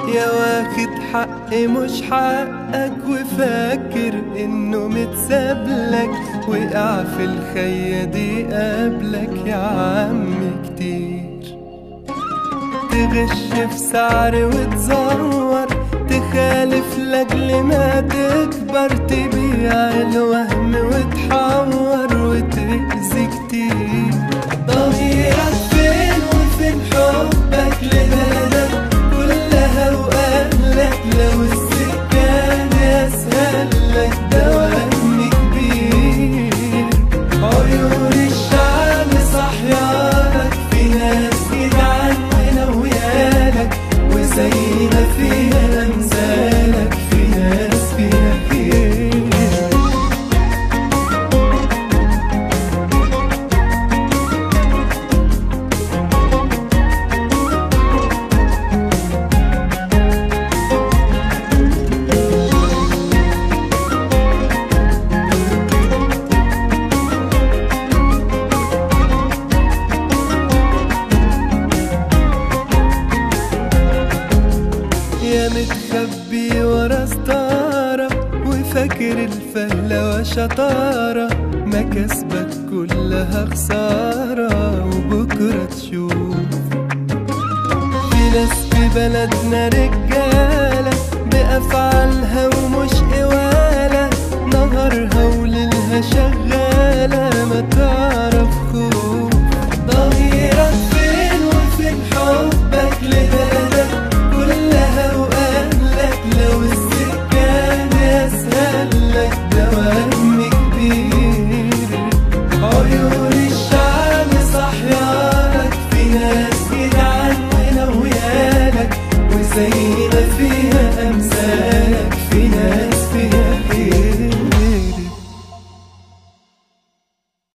يا واخد حق مش حقك وفاكر انه متسابلك وقع في الخية دي قبلك يا عمي كتير تغش في سعر وتزور تخالف لاجل ما تكبر تبيع الوهم وتحور وتأذي كتير ضميرك فين وفين حبك لبلدك كلها وأهلك لو السكان يسهل لك ده وهم كبير عيون الشعب صحيانك في ناس جدعان ونويالك وزي ما فيها أمثالك في ناس فيها خير يا متخبي ورا ستارة وفاكر الفهلة وشطارة مكاسبك كلها خسارة وبكرة تشوف في ناس في بلدنا رجالة بأفعالها ومش قوالة نهارها وليلها شغالة ما تعرف خوف ضميرك فين وفين حبك لبلدك كلها وأهلك لو السكان يسهل لك ده وهم كبير عيون الشعب صحيانك في ناس جدعان ونويالك وزي ما فيها أمثال